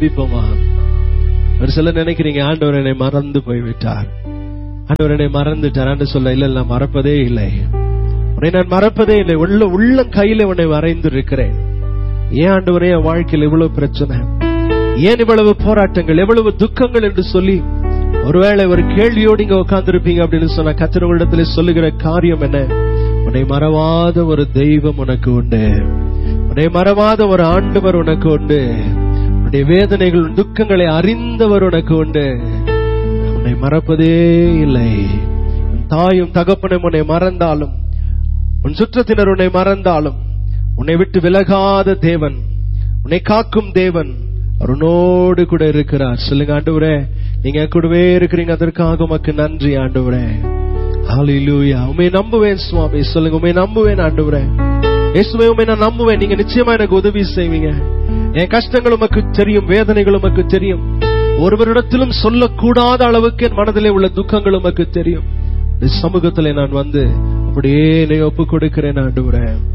ஜெபிப்போமா ஒரு சிலர் நினைக்கிறீங்க ஆண்டவர் என்னை மறந்து போய்விட்டார் ஆண்டவர் என்னை மறந்துட்டார் ஆண்டு சொல்ல இல்ல நான் மறப்பதே இல்லை உன்னை நான் மறப்பதே இல்லை உள்ள உள்ள கையில உன்னை வரைந்து இருக்கிறேன் ஏன் ஆண்டவரே என் வாழ்க்கையில் இவ்வளவு பிரச்சனை ஏன் இவ்வளவு போராட்டங்கள் எவ்வளவு துக்கங்கள் என்று சொல்லி ஒருவேளை ஒரு கேள்வியோடு இங்க உட்கார்ந்திருப்பீங்க அப்படின்னு சொன்னா கத்திரங்களிடத்துல சொல்லுகிற காரியம் என்ன உன்னை மறவாத ஒரு தெய்வம் உனக்கு உண்டு உன்னை மறவாத ஒரு ஆண்டவர் உனக்கு உண்டு உன்னுடைய வேதனைகள் துக்கங்களை அறிந்தவர் உனக்கு உண்டு உன்னை மறப்பதே இல்லை உன் தாயும் தகப்பனும் உன்னை மறந்தாலும் உன் சுற்றத்தினர் உன்னை மறந்தாலும் உன்னை விட்டு விலகாத தேவன் உன்னை காக்கும் தேவன் அவர் உன்னோடு கூட இருக்கிறார் சொல்லுங்க ஆண்டவரே நீங்க என் கூடவே இருக்கிறீங்க அதற்காக உமக்கு நன்றி ஆண்டவரே ஹalleluya உம்மை நம்புவேன் சுவாமி சொல்லுங்க உம்மை நம்புவேன் ஆண்டவரே இயேசுவே உம்மை நான் நம்புவேன் நீங்க நிச்சயமா எனக்கு உதவி செய்வீங்க என் கஷ்டங்கள் உமக்கு தெரியும் வேதனைகள் உமக்கு தெரியும் ஒருவரிடத்திலும் சொல்லக்கூடாத அளவுக்கு என் மனதிலே உள்ள துக்கங்கள் உமக்கு தெரியும் இந்த சமூகத்திலே நான் வந்து அப்படியே என்னை ஒப்பு கொடுக்கிறேன் ஆண்டவரே